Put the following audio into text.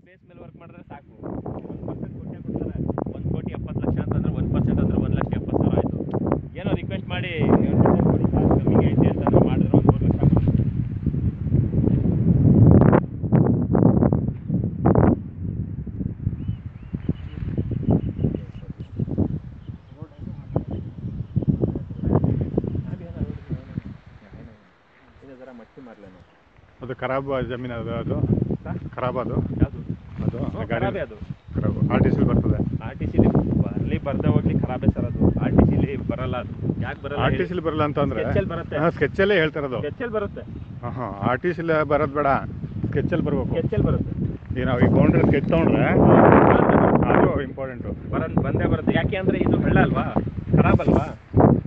base ಮೇಲೆ work ಮಾಡಿದ್ರೆ ಸಾಕು ಒಂದು ಪರ್ಸೆಂಟ್ ಕೊಟ್ಟೆ ಕೊಡ್ತಾರೆ ಒಂದು ಕೋಟಿ ಎಪ್ಪತ್ತು ಲಕ್ಷ ಅಂತಂದ್ರೆ ಒಂದು ಪರ್ಸೆಂಟ್ ಅಂದ್ರೆ ಒಂದು ಲಕ್ಷ ಎಪ್ಪತ್ತು ಸಾವಿರ ಆಯಿತು ಏನೋ ರಿಕ್ವೆಸ್ಟ್ ಮಾಡಿ ಒಂದು ಪರ್ಸೆಂಟ್ ಕೊಡಿ ಸಾಕು ಕಮ್ಮಿಗೆ ಐತೆ ಅಂತ ನಾವು ಮಾಡಿದ್ರೆ ಒಂದು ಮೂರು ಲಕ್ಷ ಕೊಡ್ತೀವಿ ಜರ ಮಟ್ಟಿ ಮಾಡಲೇನು ಅದು ಖರಾಬ್ ಜಮೀನು ಅದು ಅದು ಖರಾಬ್ ಅದು ಯಾವುದು ಅದು ಖರಾಬೇ ಅದು ಖರಾಬ್ ಆರ್ ಟಿ ಸಿ ಬರ್ತದೆ ಆರ್ ಟಿ ಸಿಲಿ ಬರಲಿ ಬರ್ದೇ ಹೋಗ್ಲಿ ಖರಾಬೇ ಸರ್ ಅದು ಆರ್ ಟಿ ಸಿಲಿ ಬರಲ್ಲ ಅದು ಯಾಕೆ ಬರಲ್ಲ ಆರ್ ಟಿ ಸಿಲಿ ಬರಲ್ಲ ಅಂತಂದ್ರೆ ಸ್ಕೆಚ್ಚಲ್ಲಿ ಬರುತ್ತೆ ಹಾಂ ಸ್ಕೆಚ್ಚಲ್ಲೇ ಹೇಳ್ತಾರದು ಸ್ಕೆಚ್ಚಲ್ಲಿ ಬರುತ್ತೆ ಹಾಂ ಹಾಂ ಆರ್ ಟಿ ಸಿಲಿ ಬರೋದು ಬೇಡ ಸ್ಕೆಚ್ಚಲ್ಲಿ ಬರಬೇಕು ಸ್ಕೆಚ್ಚಲ್ಲಿ ಬರುತ್ತೆ ಈಗ ನಾವು ಈ ಬೌಂಡ್ರಿ ಸ್ಕೆಚ್ ತೊಗೊಂಡ್ರೆ ಅದು ಇಂಪಾರ್ಟೆಂಟು ಬರ ಬಂದೇ ಬರುತ್ತೆ ಯಾಕೆ ಅಂದ್ರೆ ಇದು ಹಳ್ಳ ಅಲ್ವಾ ಖರಾಬ್ ಅಲ್ವಾ